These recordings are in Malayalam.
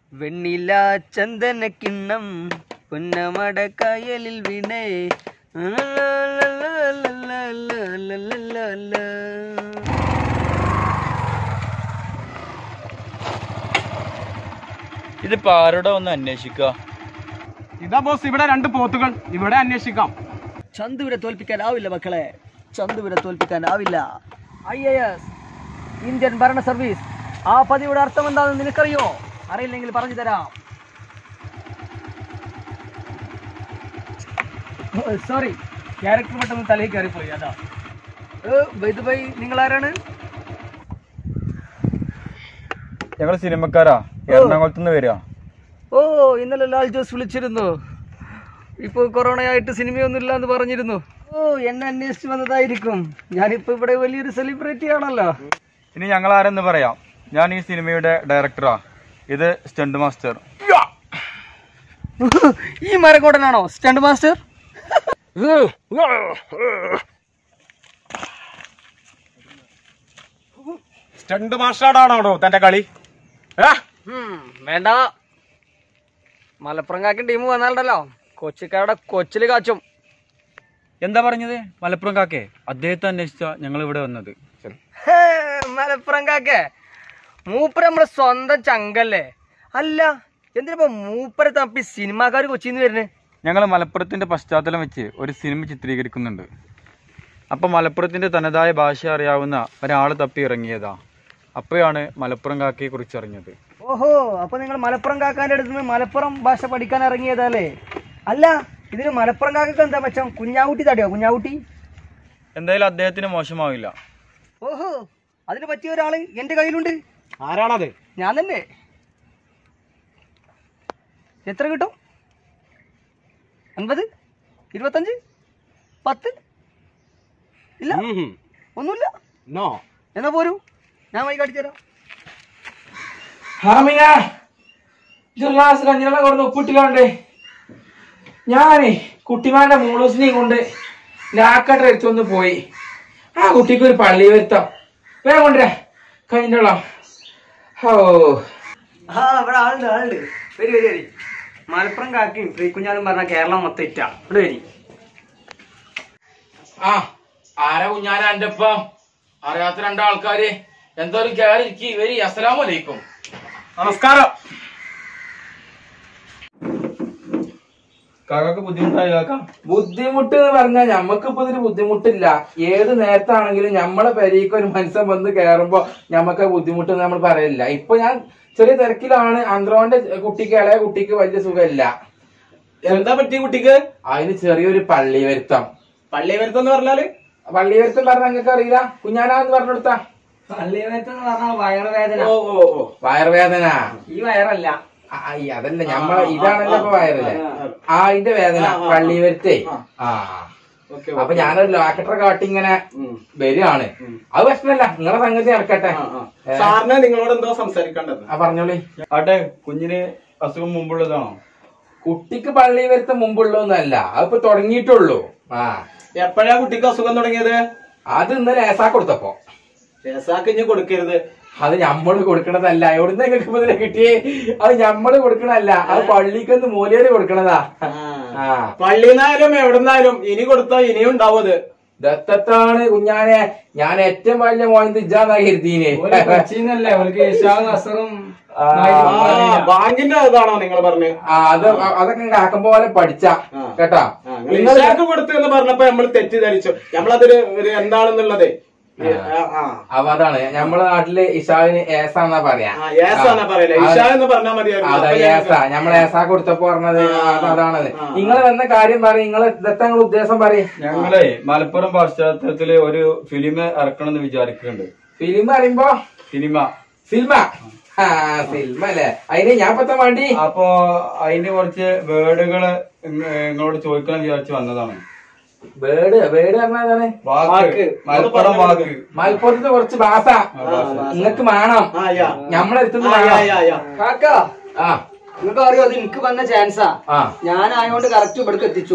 വെണ്ണില ചന്ദന കിണ്ണം പൊന്നമട കായലിൽ വീണേ ഇതിപ്പോ ആരോടെ ഒന്ന് അന്വേഷിക്കുക ഇതാ ബോസ് ഇവിടെ രണ്ട് പോത്തുകൾ ഇവിടെ അന്വേഷിക്കാം ചന്തുവിനെ തോൽപ്പിക്കാനാവില്ല മക്കളെ ചന്തുവിനെ തോൽപ്പിക്കാനാവില്ല ഐ എ എസ് ഇന്ത്യൻ ഭരണ സർവീസ് ആ പതിയുടെ അർത്ഥം എന്താണെന്ന് നിനക്കറിയോ അറിയില്ലെങ്കിൽ പറഞ്ഞു തരാം സോറി ക്യാരക്ടർ പെട്ടെന്ന് തലയിൽ കയറിപ്പോയി അതാ ഇത് ബൈ നിങ്ങൾ ആരാണ് ഞങ്ങൾ സിനിമക്കാരാ എറണാകുളത്ത് നിന്ന് വരിക ഓ ഇന്നലെ ലാൽ ജോസ് വിളിച്ചിരുന്നു ഇപ്പോൾ കൊറോണയായിട്ട് സിനിമയൊന്നുമില്ല എന്ന് പറഞ്ഞിരുന്നു ഓ എന്നെ അന്വേഷിച്ച് വന്നതായിരിക്കും ഞാനിപ്പോ ഇവിടെ വലിയൊരു സെലിബ്രിറ്റി ആണല്ലോ ഇനി ഞങ്ങൾ ആരെന്ന് പറയാം ഞാൻ ഈ സിനിമയുടെ ഡയറക്ടറാ ഇത് സ്റ്റണ്ട് മാസ്റ്റർ ഈ മരക്കോട്ടനാണോ സ്റ്റണ്ട് മാസ്റ്റർ സ്റ്റണ്ട് മാസ്റ്ററാണോ തന്റെ കളി ആ, വേണ്ട മലപ്പുറം കാക്കി ടീം വന്നാലുണ്ടല്ലോ കൊച്ചിക്കാരുടെ കൊച്ചില് കാച്ചും എന്താ പറഞ്ഞത് മലപ്പുറം കാക്കേ അദ്ദേഹത്തെ അന്വേഷിച്ച ഞങ്ങൾ ഇവിടെ വന്നത് ഹേ, മലപ്പുറം കാക്കേ മൂപ്പര് നമ്മുടെ സ്വന്തം ചങ്കല്ലേ അല്ല എന്തിനാ മൂപ്പരെ തപ്പി സിനിമാക്കാർ കൊച്ചിന്ന് വരുന്നത് ഞങ്ങൾ മലപ്പുറത്തിന്റെ പശ്ചാത്തലം വെച്ച് ഒരു സിനിമ ചിത്രീകരിക്കുന്നുണ്ട് അപ്പൊ മലപ്പുറത്തിന്റെ തനതായ ഭാഷ അറിയാവുന്ന ഒരാളെ തപ്പി ഇറങ്ങിയതാ അപ്പോഴാണ് മലപ്പുറം കാക്കയെ കുറിച്ച് അറിഞ്ഞത് ഓഹോ അപ്പൊ നിങ്ങൾ മലപ്പുറം കാക്കാന്റെ അടുത്ത് നിന്ന് മലപ്പുറം ഭാഷ പഠിക്കാൻ ഇറങ്ങിയതല്ലേ അല്ല ഇതിന് മലപ്പുറം കാക്കക്ക് എന്താ പറ്റം കുഞ്ഞാവുട്ടി തടിയോ കുഞ്ഞാവുട്ടി എന്തായാലും അദ്ദേഹത്തിന് മോശമാവില്ല ഓഹോ അതിന് പറ്റിയ ഒരാള് എന്റെ കയ്യിലുണ്ട് ആരാണത് ഞാൻ തന്നെ എത്ര കിട്ടും അൻപത് ഇരുപത്തഞ്ച് പത്ത് ഇല്ല ഒന്നുമില്ല നോ എന്നാ പോരൂ ഞാൻ വൈകി കാട്ടിച്ചു തരാം ഹാമിന ഇതൊരു ഗ്ലാസ് കഞ്ഞിവെള്ളം കൊടുത്ത് ഉപ്പിട്ടിക്കാണ്ടേ ഞാനേ കുട്ടിമാന്റെ മൂളൂസിനെയും കൊണ്ട് ലാക്കട്ട എടുത്തൊന്ന് പോയി ആ കുട്ടിക്ക് ഒരു പള്ളി വരുത്താം വേഗം കൊണ്ടുവരാ കഞ്ഞിന്റെ വെള്ളം ഓ ആ ഇവിടെ ആളുണ്ട് ആളുണ്ട് വരി വരി വരി മലപ്പുറം കാക്കിയും ശ്രീകുഞ്ഞാലും പറഞ്ഞ കേരളം മൊത്തം ഇറ്റാ ഇവിടെ വരി ആ ആരാ കുഞ്ഞാന എന്റെ ഒപ്പം അറിയാത്ത രണ്ടാൾക്കാര് എന്തായാലും കയറി ഇരിക്കി വരി അസ്സലാമലൈക്കും നമസ്കാരം കാക്കക്ക് ബുദ്ധിമുട്ടായി കാക്ക ബുദ്ധിമുട്ട് എന്ന് പറഞ്ഞാൽ ഞമ്മക്ക് ഇപ്പൊ ഇതിന് ബുദ്ധിമുട്ടില്ല ഏത് നേരത്താണെങ്കിലും ഞമ്മളെ പെരേക്ക് ഒരു മനുഷ്യൻ വന്ന് കയറുമ്പോ ഞമ്മക്ക് ബുദ്ധിമുട്ട് നമ്മൾ പറയില്ല ഇപ്പൊ ഞാൻ ചെറിയ തിരക്കിലാണ് ആന്ത്രോന്റെ കുട്ടിക്ക് ഇളയ കുട്ടിക്ക് വലിയ സുഖമില്ല എന്താ പറ്റി കുട്ടിക്ക് അതിന് ചെറിയൊരു പള്ളി വരുത്തം പള്ളി വരുത്തെന്ന് പറഞ്ഞാല് പള്ളി വരുത്തം പറഞ്ഞ നിങ്ങൾക്ക് അറിയില്ല കുഞ്ഞാനാന്ന് പറഞ്ഞു കൊടുത്താ പള്ളിവേറ്റെന്ന് പറഞ്ഞാൽ വയറുവേദന ഓ ഓ ഓ വയറുവേദന ഈ വയറല്ല ആ, ഈ അതല്ല ഞമ്മളെ ഇതാണല്ലോ ഇപ്പൊ വയറല്ലേ ആ അതിന്റെ വേദന പള്ളി വരുത്തേ ആ ഓക്കെ അപ്പൊ ഞാനൊരു ലോക്കറ്ററെ കാട്ടി ഇങ്ങനെ വരികയാണ് അത് പ്രശ്നമല്ല നിങ്ങളെ സംഗതി നടക്കട്ടെ സാറിന് നിങ്ങളോട് എന്തോ സംസാരിക്കേണ്ടത് ആ പറഞ്ഞോളി ആട്ടെ കുഞ്ഞിന് അസുഖം മുമ്പുള്ളതാണോ കുട്ടിക്ക് പള്ളി വരുത്ത മുമ്പുള്ളതൊന്നല്ല അതിപ്പോ തുടങ്ങിയിട്ടുള്ളൂ ആ എപ്പോഴാ കുട്ടിക്ക് അസുഖം തുടങ്ങിയത് അത് ഇന്നലെ ഏസാ കൊടുത്തപ്പോ കേസാക്ക് ഇനി കൊടുക്കരുത് അത് ഞമ്മള് കൊടുക്കണതല്ല എവിടുന്ന് നിങ്ങൾക്ക് ഇപ്പൊ ഇതിനെ കിട്ടിയേ അത് ഞമ്മള് കൊടുക്കണതല്ല അത് പള്ളിക്കൊന്ന് മൂലയില് കൊടുക്കണതാ ആ പള്ളിന്നായാലും എവിടുന്നായാലും ഇനി കൊടുത്താ ഇനിയും ഉണ്ടാവും അത് ദത്തത്താണ് കുഞ്ഞാനെ ഞാൻ ഏറ്റവും വലിയ മോൻ ഇജാന്നാ കരുതീന് കൊച്ചിന്നല്ലേ അവർക്ക് അസറും ആ, ആ, ബാങ്കിന്റെ ഇതാണോ നിങ്ങൾ പറഞ്ഞത് ആ, അത് അതൊക്കെ കാക്കം പോലെ പഠിച്ച കേട്ടാ നിങ്ങൾ ഇഷാക്ക് കൊടുത്തു എന്ന് പറഞ്ഞപ്പോ നമ്മൾ തെറ്റിദ്ധരിച്ചു നമ്മളതൊരു ഒരു എന്താണെന്നുള്ളത് അപ്പൊ അതാണ് നമ്മളെ നാട്ടില് ഇഷാവിന് ഏസാന്നാ പറയാ ഏസാന്നാ പറയല ഇഷ എന്ന് പറഞ്ഞാൽ മതിയായിരുന്നു അതെ അപ്പൊ ഏസ നമ്മളെ ഏസാ കൊടുത്തപ്പോ പറഞ്ഞത് അത് അതാണത് നിങ്ങള് വന്ന കാര്യം പറയും നിങ്ങള് ദത്തങ്ങൾ ഉദ്ദേശം പറയും ഞങ്ങളെ മലപ്പുറം പശ്ചാത്തലത്തില് ഒരു ഫിലിം ഇറക്കണം എന്ന് വിചാരിക്കുന്നുണ്ട് ഫിലിം പറയുമ്പോ സിനിമ സിനിമ ആ സിനിമ അല്ലേ അതിന് ഞാൻ പത്ത വേണ്ടി അപ്പോ അതിന്റെ കുറച്ച് വേർഡുകള് നിങ്ങളോട് ചോദിക്കണം വിചാരിച്ച് വന്നതാണ് വേട് വേട് പറഞ്ഞതാണ് വാക്ക് മലപ്പുറം വാക്ക് മലപ്പുറത്ത് കുറച്ച് ഭാഷ നിങ്ങക്ക് വേണം ആ, യാ. നമ്മളെടുത്തുനിന്ന് ആ, യാ, വേണം യാ, യാ. കാക്ക ആ നിങ്ങൾക്ക് അറിയോ അത് എനിക്ക് വന്ന ചാൻസാ ആ ഞാനായോണ്ട് കറക്റ്റ് ഇവിടേക്ക് എത്തിച്ചു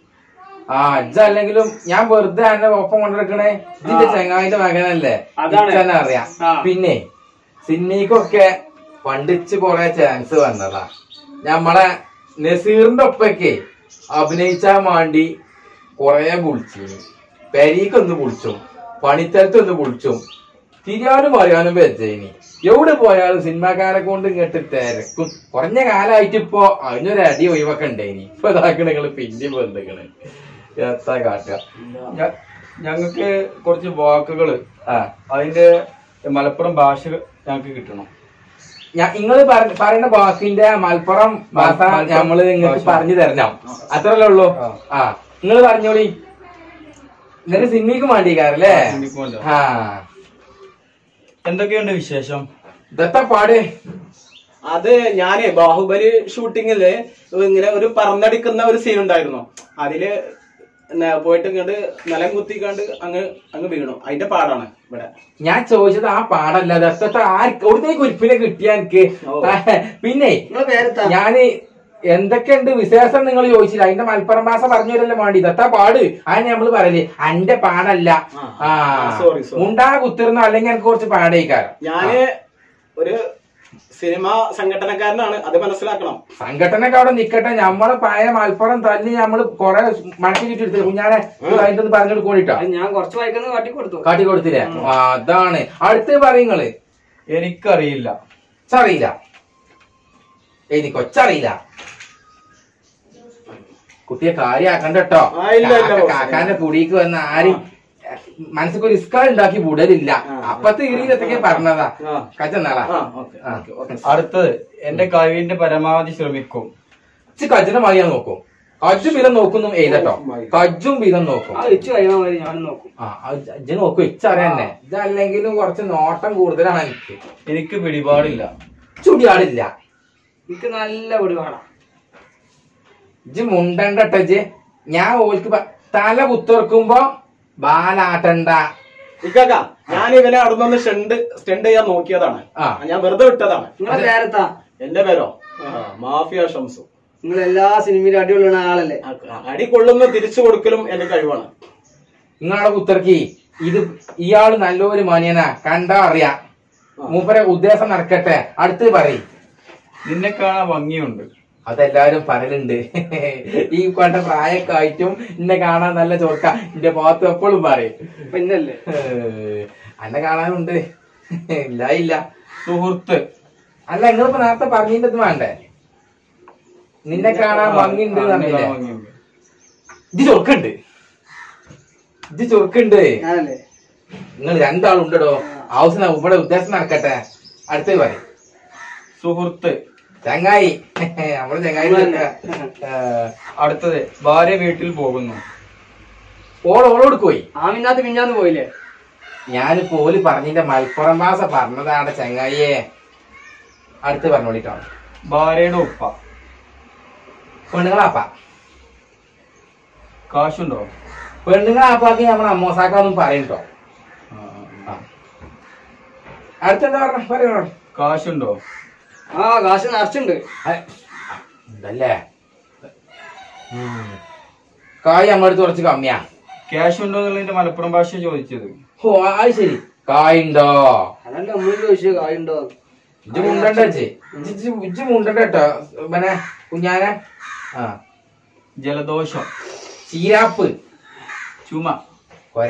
ആ ഇജ്ജല്ലെങ്കിലും ഞാൻ വെറുതെ എന്നെ ഒപ്പം കൊണ്ടിരിക്കണേ ഇതിന്റെ ചെങ്ങായിന്റെ മകനല്ലേ അതാണ്. ഇജ്ജ് തന്നെ അറിയാം പിന്നെ സിന്നിക്കൊക്കെ പണ്ടിച്ച് കൊറേ ചാൻസ് വന്നതാ ഞമ്മളെ നസീറിന്റെ ഒപ്പൊക്കെ അഭിനയിച്ചാൻ വേണ്ടി കൊറേ വിളിച്ചിരുന്നു പെരീക്കൊന്ന് വിളിച്ചും പണിത്തരത്തൊന്ന് വിളിച്ചും തിരിയാനും പറയാനും വെച്ചേനി എവിടെ പോയാലും സിനിമാക്കാരെ കൊണ്ട് ഇങ്ങോട്ട് തിരക്കും കുറഞ്ഞ കാലമായിട്ട് ഇപ്പൊ അതിനൊരു അടി ഒഴിവൊക്കെ ഉണ്ടായിനി ഇപ്പൊ ഇതാക്കണ നിങ്ങള് പിന്നെ ബന്ധുക്കള് എത്താ കാട്ടുക ഞ- ഞങ്ങൾക്ക് കുറച്ച് വാക്കുകൾ ആ അതിന്റെ മലപ്പുറം ഭാഷ ഞങ്ങൾക്ക് കിട്ടണം ഞാൻ നിങ്ങൾ പറയുന്ന വാക്കിന്റെ മലപ്പുറം ഭാഷ മലപ്പുറം നമ്മള് നിങ്ങൾക്ക് ഭാഷ. പറഞ്ഞു തരണം അത്രല്ലേ ഉള്ളൂ ആ. ആ നിങ്ങൾ പറഞ്ഞോളി എന്നിട്ട് സിനിമയ്ക്ക് വേണ്ടിക്കാരല്ലേ സിനിമയ്ക്ക് വേണ്ടി. ആ എന്തൊക്കെയുണ്ട് വിശേഷം ഇതത്തെ പാട് അത് ഞാനേ ബാഹുബലി ഷൂട്ടിങ്ങില് ഇങ്ങനെ ഒരു പറന്നടിക്കുന്ന ഒരു സീൻ ഉണ്ടായിരുന്നു അതില് ന- പോയിട്ട് ഇങ്ങോട്ട് നിലം കുത്തിക്കാണ്ട് അങ്ങ് അങ്ങ് വീണു അതിന്റെ പാടാണ് ഇവിടെ ഞാൻ ചോദിച്ചത് ആ പാടല്ല ദത്തത്തെ ആർക്ക് അവിടുത്തെ കുരിപ്പിനെ കിട്ടിയ എനിക്ക് ഓ. പിന്നെ നിങ്ങളെ പേരെത്താ ഞാന് എന്തൊക്കെയുണ്ട് വിശേഷം നിങ്ങൾ ചോദിച്ചില്ല അതിന്റെ മലപ്പുറം ഭാഷ പറഞ്ഞുതരല്ലേ വേണ്ടി ദത്താ പാട് അതിന് നമ്മള് പറയല് അന്റെ പാടല്ല ആ. ആ ആ, sorry, sorry. മുണ്ടാ കുത്തിർന്നോ അല്ലെങ്കിൽ എനിക്ക് കുറച്ച് പാടേക്കാരം ഞാന് ഒരു സിനിമ സംഘടനക്കാരനാണ് അത് മനസ്സിലാക്കണം സംഘടനക്ക് അവിടെ നിക്കട്ടെ നമ്മളെ പഴയ മലപ്പുറം തല്ലി നമ്മള് കൊറേ മണക്കി ചുറ്റി കുഞ്ഞാനെ അതിന്റെ ഒന്ന് പറഞ്ഞു കൊടുക്കോണ്ടിട്ടാ ഞാൻ കുറച്ച് വായിക്കുന്നത് കാട്ടി കൊടുത്തു കാട്ടി കൊടുത്തില്ലേ ആ, അതാണ് അടുത്ത് പറയുങ്ങള് എനിക്കറിയില്ല അറിയില്ല എനിക്ക് കൊച്ചറിയില്ല കുട്ടിയെ കാര്യാക്കണ്ട കേട്ടോ ആ, ഇല്ല, ഇല്ല, കാക്ക- boss. കാക്കാന്റെ കുടിക്ക് വന്ന ആരും മനസ്സിക്ക് ഒരു ഇസ്കാൾ ഉണ്ടാക്കി വിടലില്ല ആ. അപ്പത്തെ ഇറിയിലത്തൊക്കെ പറഞ്ഞതാ ആ. കച്ചനാളാ ആ ഓക്കെ ഓക്കെ ഓക്കെ അടുത്തത് എന്റെ കഴിവിന്റെ പരമാവധി ശ്രമിക്കും ഇച്ചി കജ്ജിനെ മറിയാൻ നോക്കും കജ്ജും വീതം നോക്കുന്നു എഴുതട്ടോ Oh my God. കജ്ജും വീതം നോക്കും ആ വെച്ച് കഴിയണ മാതിരി ഞാൻ നോക്കും ആ ഇജ്ജ് നോക്കും ഇച്ചറിയന്നെ ഇതല്ലെങ്കിലും കുറച്ച് നോട്ടം കൂടുതലാണ് എനിക്ക് എനിക്ക് പിടിപാടില്ല ചുടിയാടില്ല എനിക്ക് നല്ല പൊടി വേണം ഇജ്ജ് മുണ്ടണ്ട ഇജ്ജ് ഞാൻ ഓൽക്ക് പ- തല കുത്തിറക്കുമ്പോ ബാലാട്ടണ്ട ഇക്കാക്ക ഞാൻ ഇവനെ അവിടെ നിന്ന് സ്റ്റണ്ട് സ്റ്റണ്ട് ചെയ്യാൻ നോക്കിയതാണ് ആ. ഞാൻ വെറുതെ വിട്ടതാണ് നിങ്ങളെ പേരെത്താ എന്റെ പേരോ ആ, മാഫിയ ഷംസു നിങ്ങൾ എല്ലാ സിനിമയിലും അടിപൊളിയുള്ള ആളല്ലേ ആ, അടി കൊള്ളുന്ന തിരിച്ചു കൊടുക്കലും എന്റെ കഴിവാണ് നിങ്ങളെ കുത്തിറക്കി ഇത് ഇയാള് നല്ലൊരു മാന്യനാ കണ്ടാ അറിയാം മൂപ്പരെ ഉദ്ദേശം നടക്കട്ടെ അടുത്ത് പറയും നിന്നെ കാണാൻ ഭംഗിയുണ്ട് അതെല്ലാരും പറയലുണ്ട് ഈ കൊണ്ട പ്രായമൊക്കെ ആയിട്ടും എന്നെ കാണാൻ നല്ല ചോർക്ക എന്റെ ഭാഗത്ത് എപ്പോഴും പറയും പിന്നല്ലേ ഏഹ്, അന്നെ കാണാനുണ്ട് ഇല്ല ഇല്ല സുഹൃത്ത് അല്ല നിങ്ങളിപ്പോ നേരത്തെ പറഞ്ഞിട്ട് വേണ്ടേ നിന്നെ കാണാൻ ഭംഗിണ്ട് ആ, നിന്നെ പറഞ്ഞില്ലേ കാണാൻ ഭംഗിയുണ്ട് ഇത് ചൊറുക്കുണ്ട് ഇത് ചൊറുക്കുണ്ട് ഞാനല്ലേ നിങ്ങൾ രണ്ടാളുണ്ടോ ആവശ്യം ഇവിടെ ഉദ്ദേശം നടക്കട്ടെ അടുത്ത് പറയും സുഹൃത്ത് ചങ്ങായി നമ്മള് ചങ്ങായി അടുത്തത് ഭാര്യ വീട്ടിൽ പോകുന്നു ഓൾ ഓളോട് പോയി ആമിനാത്ത് മിഞ്ഞാന്ന് പോയില്ലേ ഞാനിപ്പോ ഓല് പറഞ്ഞിന്റെ മലപ്പുറം ഭാഷ പറഞ്ഞതാണ് ചങ്ങായിയെ അടുത്ത് പറഞ്ഞോളിട്ടോ ഭാര്യയുടെ ഉപ്പ പെണ്ണുങ്ങളാപ്പ കാശുണ്ടോ പെണ്ണുങ്ങളാപ്പാക്ക് നമ്മൾ അമ്മോസാക്കൊന്നും പറയട്ടോ ആ, ആ, ആ. അടുത്തെന്താ പറഞ്ഞ പറയണോ കാശുണ്ടോ ആ കാശ് നിറച്ചുണ്ട് ഇതല്ലേ ഉം. കായ് നമ്മളടുത്ത് കുറച്ച് കമ്മിയാ ക്യാഷ് ഉണ്ടോ എന്നുള്ളതിന്റെ മലപ്പുറം ഭാഷ ചോദിച്ചത് ഓ അത് ശരി കായുണ്ടോ അതല്ല നമ്മൾ ചോദിച്ചു കായുണ്ടോ ഇജ്ജ് മുണ്ടണ്ട ഇജ്ജ് ഇജ്ജ് ഇജ്ജ് മുണ്ടണ്ട കേട്ടോ പിന്നെ കുഞ്ഞാനെ ആ ജലദോഷം ചീരാപ്പ് ചുമ കൊര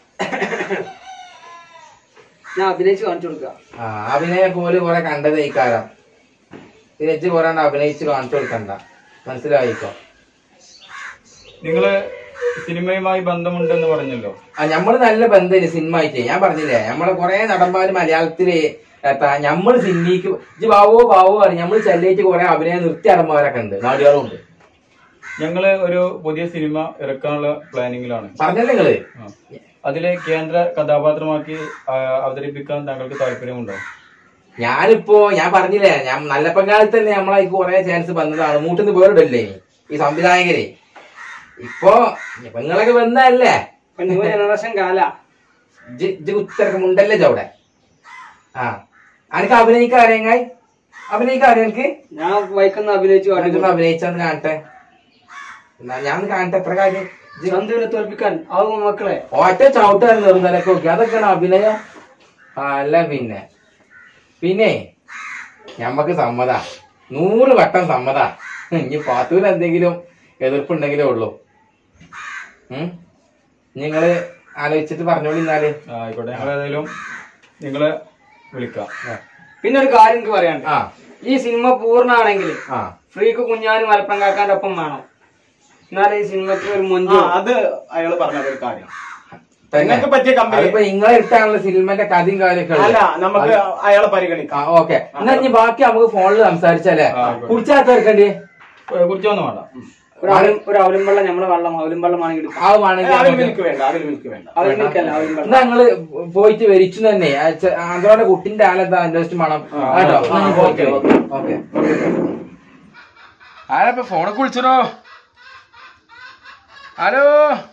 ഞാൻ അഭിനയിച്ച് കാണിച്ചു കൊടുക്ക ആ അഭിനയ പോലെ കുറെ കണ്ടത് ഈ കാലം പിന്നെ ഇജ്ജ് കുറെ അഭിനയിച്ച് കാണിച്ചു കൊടുക്കണ്ട മനസ്സിലായിക്കോ നിങ്ങള് സിനിമയുമായി ബന്ധമുണ്ടെന്ന് പറഞ്ഞല്ലോ ആ നമ്മള് നല്ല ബന്ധമില്ല സിനിമ ആയിട്ട് ഞാൻ പറഞ്ഞില്ലേ നമ്മള് കുറെ നടന്മാര് മലയാളത്തില് എത്താ നമ്മള് സിനിമയ്ക്ക് ഇജ്ജ് ബാവോ ബാവോ പറയും നമ്മള് ചെല്ലേറ്റ് കുറെ അഭിനയ നൃത്യ നടന്മാരൊക്കെ ഉണ്ട് നാടുകളും ഉണ്ട് ഞങ്ങള് ഒരു പുതിയ സിനിമ ഇറക്കാനുള്ള പ്ലാനിങ്ങിലാണ് പറഞ്ഞല്ലേ നിങ്ങള് ആ. അതിലെ കേന്ദ്ര കഥാപാത്രമാക്കി ആ, അവതരിപ്പിക്കാൻ താങ്കൾക്ക് താല്പര്യമുണ്ടോ ഞാനിപ്പോ ഞാൻ പറഞ്ഞില്ലേ ഞാൻ നല്ല പങ്കാളിൽ തന്നെ നമ്മളെ കുറെ ചാൻസ് വന്നതാണ് മൂട്ടിന്ന് വേറിടല്ലേ ഈ സംവിധായകരെ ഇപ്പൊ പെങ്ങളൊക്കെ വന്നതല്ലേ ഇപ്പൊ ന്യൂ ജനറേഷൻ കാല ഇജ്ജ് ഇജ്ജ് ഉത്തരക്ക് മുണ്ടല്ലേ ചവിടെ ആ അനക്ക് അഭിനയിക്കാൻ അറിയാങ്ങായി അഭിനയിക്കാൻ അറിയാം എനിക്ക് ഞാൻ വൈക്കുന്ന അഭിനയിച്ച് കാണിച്ചു അനക്കൊന്ന് അഭിനയിച്ചാന്ന് കാണട്ടെ എന്നാ ഞാൻ ഒന്ന് കാണട്ടെ എത്ര കാര്യം ഇജ്ജ് ചന്തുവിനെ തോൽപ്പിക്കാൻ ആവും മക്കളെ ഒറ്റ ചവിട്ടാൻ നിർന്നലൊക്കെ നോക്കി അതൊക്കെയാണ് അഭിനയം ആ, അല്ല പിന്നെ പിന്നെ ഞമ്മക്ക് സമ്മതാ നൂറ് വട്ടം സമ്മതാ ഇനി പാത്തൂര് എന്തെങ്കിലും എതിർപ്പുണ്ടെങ്കിലേ ഉള്ളൂ ഉം നിങ്ങള് ആലോചിച്ചിട്ട് പറഞ്ഞോളി എന്നാല് ആ, ആയിക്കോട്ടെ ഞങ്ങൾ ഏതായാലും നിങ്ങളെ വിളിക്കാം പിന്നെ ഒരു കാര്യം എനിക്ക് പറയാനുണ്ട് ആ ഈ സിനിമ പൂർണ്ണമാണെങ്കിൽ ആ ഫ്രീക്ക് കുഞ്ഞാനും മലപ്പുറം കാക്കാന്റെ ഒപ്പം വേണം എന്നാലേ ഈ സിനിമക്ക് ഒരു ആ, മുഞ്ചു അത് അയാള് പറഞ്ഞ ഒരു കാര്യം തന്നെ നിങ്ങൾക്ക് പറ്റിയ കമ്പനി അതിപ്പോ നിങ്ങളെ ഇട്ടാണല്ലോ സിനിമന്റെ കഥയും കാര്യമൊക്കെ അല്ല ഉള്ളത്. നമുക്ക് അയാളെ പരിഗണിക്കാം ആ ഓക്കെ എന്നാ ഇനി ബാക്കി നമുക്ക് ഫോണിൽ സംസാരിച്ചാലേ ആ, ആയിക്കോട്ടെ. കുടിച്ചാത്തർക്കണ്ടേ കുറിച്ചൊന്നും വേണ്ട ഒരു അവലും ഒരു അവലും വെള്ളം നമ്മളെ വെള്ളം അവലും വെള്ളമാണെങ്കിൽ എടുക്കാം ആ വേണമെങ്കിൽ അതിൽ നമുക്ക് മിൽക്ക് വേണ്ട അതിൽ മിൽക്ക് വേണ്ട അവലും മിൽക്കല്ല അവലും വെള്ളം എന്നാ ഞങ്ങള് പോയിട്ട് വരിച്ചു തന്നെ ആന്ധ്രയുടെ കുട്ടിന്റെ ആലെന്താ അന്വേഷിച്ച് വേണം കേട്ടോ ആ, ഓക്കെ ഓക്കെ ആരപ്പ ഫോണൊക്കെ വിളിച്ചോ ഹലോ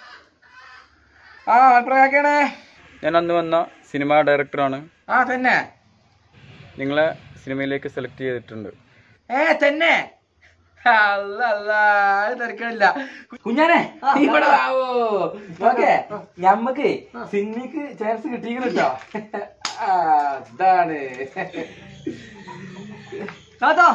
ആ പ്രയാക്കണേ ഞാൻ അന്ന് വന്ന സിനിമാ ഡയറക്ടറാണ് ആ തന്നെ നിങ്ങളെ സിനിമയിലേക്ക് സെലക്ട് ചെയ്തിട്ടുണ്ട് ഏ തന്നെ അല്ല അല്ല അത് തിരക്കണില്ല കുഞ്ഞാനെ ഇവിടെ വാവോ ഓക്കെ ഞമ്മക്ക് സിനിമക്ക് ചാൻസ് കിട്ടിയിരിക്കണം കേട്ടോ ആ, ഇതാണ് താത്താ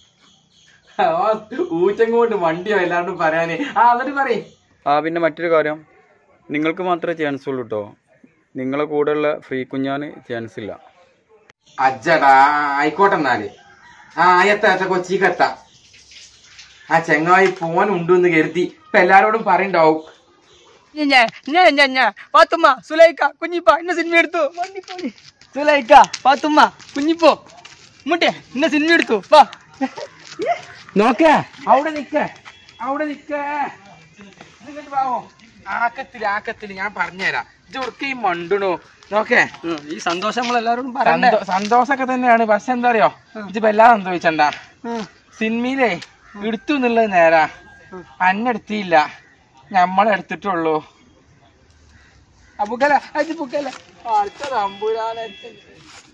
ഊച്ചങ്ങോട്ട് വണ്ടിയോ എല്ലാവരും പറയാന് ആ എന്നിട്ട് പറയ് ആ പിന്നെ മറ്റൊരു കാര്യം നിങ്ങൾക്ക് മാത്രമേ ചാൻസ് ഉള്ളൂ കേട്ടോ നിങ്ങളെ കൂടെയുള്ള ഫ്രീ കുഞ്ഞാന് ചാൻസ് ഇല്ല അജ്ജടാ ആയിക്കോട്ടെ എന്നാല് ആ എത്ത എത്ത കൊച്ചിക്കെത്ത ആ ചെങ്ങായി ഫോൺ ഉണ്ടെന്ന് കരുതി ഇപ്പൊ എല്ലാരോടും പറയണ്ടാവും പാത്തുമ്മ സുലൈക്ക കുഞ്ഞിപ്പ ഇന്ന സിനിമ എടുത്തു വന്നിക്കോളി. സുലൈക്ക പാത്തുമ്മ കുഞ്ഞിപ്പോ മുട്ടെ ഇന്ന സിനിമ എടുത്തു വാ നോക്ക അവിടെ നിക്ക അവിടെ നിക്ക ഇങ്ങോട്ട് വാവോ ആക്കത്തില് ആക്കത്തില് ഞാൻ പറഞ്ഞുതരാം ഇതൊക്കെ ഈ മണ്ടണു നോക്കേ ഉം, ഈ സന്തോഷം നമ്മൾ എല്ലാവരോടും പറയണ്ടേ സന്തോ- സന്തോഷൊക്കെ തന്നെയാണ് പക്ഷെ എന്താ അറിയോ ഇതിപ്പോ എല്ലാം സന്തോഷിച്ചണ്ട ഉം. സിനിമയിലേ എടുത്തു എന്നുള്ളത് നേരാ അന്നെടുത്തില്ല ഞമ്മളെടുത്തിട്ടുള്ളൂ അബുക്കല അത് ബുക്കല അടുത്ത തമ്പുരാനെ